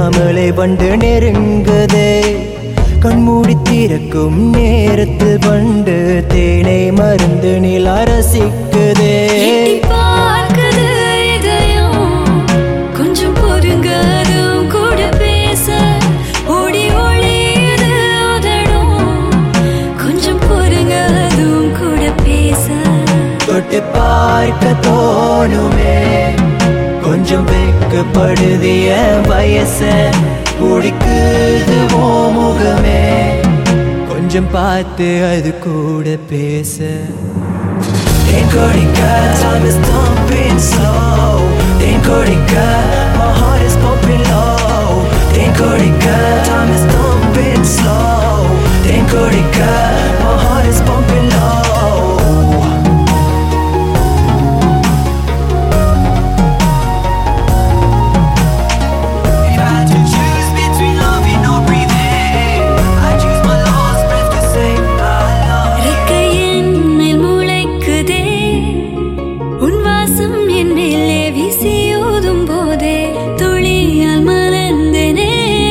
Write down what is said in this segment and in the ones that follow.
தென்பில்லாமலே வண்டு நெருங்குதே கண்மூடி திறக்கும் நேரத்தில் வண்டு தேனை மருந்து நில ரசிக்குதே எட்டி பார்க்குது இதயம். கொஞ்சம் பொறுங்க, அதுவும் கூட பேச. ஓடி ஒளியுது உதடும். கொஞ்சம் பொறுங்க, அதுவும் கூட பேச தொட்டு பார்க்க தோணுமே கொஞ்சம் வெக்கப்படுதிய வயச குடிக்குது ஓ முகமே கொஞ்சம் பார்த்து அது கூட பேச Then Korika, time is thumping slow. Then Korika, my heart is pumping low. Then Korika, time is thumping slow. Then Korika, my heart is pumping low. If I had to choose between loving or breathing, I choose my last breath to say I love you. ரெக்கை என்னில் முளைக்குதே. உன் வாசம் என் மேலே வீசி ஊதும் போதே துளியால் மலர்ந்தேனே.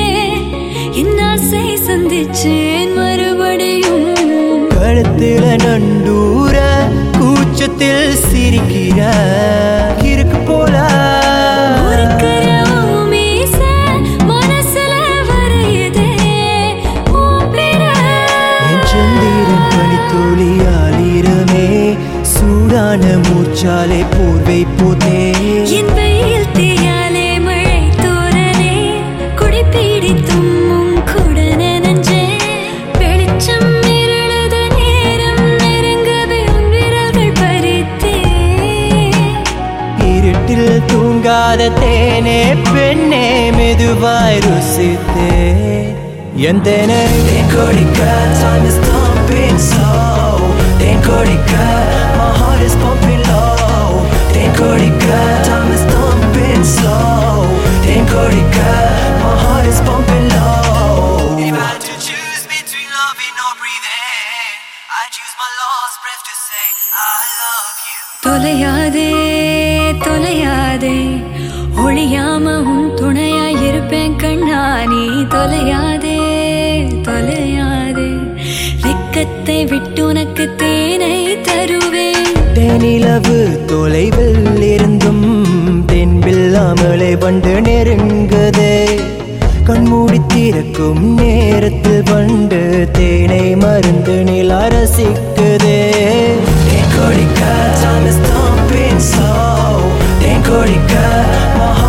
என் ஆசை சந்திச்சேன் மறுபடியும் கழுத்துல நண்டூர கூச்சத்தில் சிரிக்கிற இருக்கு போல முறுக்குற உன் மீச மனசுல வரையுதே உன் பிற. என் சந்திரன் பனித்துளியாலிரமே சூடான மூச்சாலே போர்வை போதே என் வெயில் தீயாலே மழை தூறலே குடிப்பிடித்தும் உன் கூட நனைஞ்சேன். வெளிச்சம் இருளுது நேரம் நெருங்கவே உன் விரல்கள் பறித்தேன். இருட்டில் தூங்காத தேனே பெண்ணே மெதுவாய் ருசித்தே என் தேனே தேன் கொடிக்க time is thumping slow than கொடிக்க my heart is pumping low than கொடிக்க time is thumping slow than கொடிக்க my heart is pumping low If I had to choose between loving or breathing I choose my last breath to say I love you தொலையாதே தொலையாதே ஒளியாம உன் துணையாய் இருப்பேன் கண்ணா நீ தொலையாதே தொலையாதே வெக்கத்தை விட்டு உனக்கு தேனை தருவேன் தேனிலவு தொலைவில் இருந்தும் தென்பில்லாமலே வண்டு நெருங்குதே கண்மூடி திறக்கும் நேரத்தில் வண்டு தேனை மருந்து நில ரசிக்குதே தேன் கொடிக்க time is thumping slow than கொடிக்க my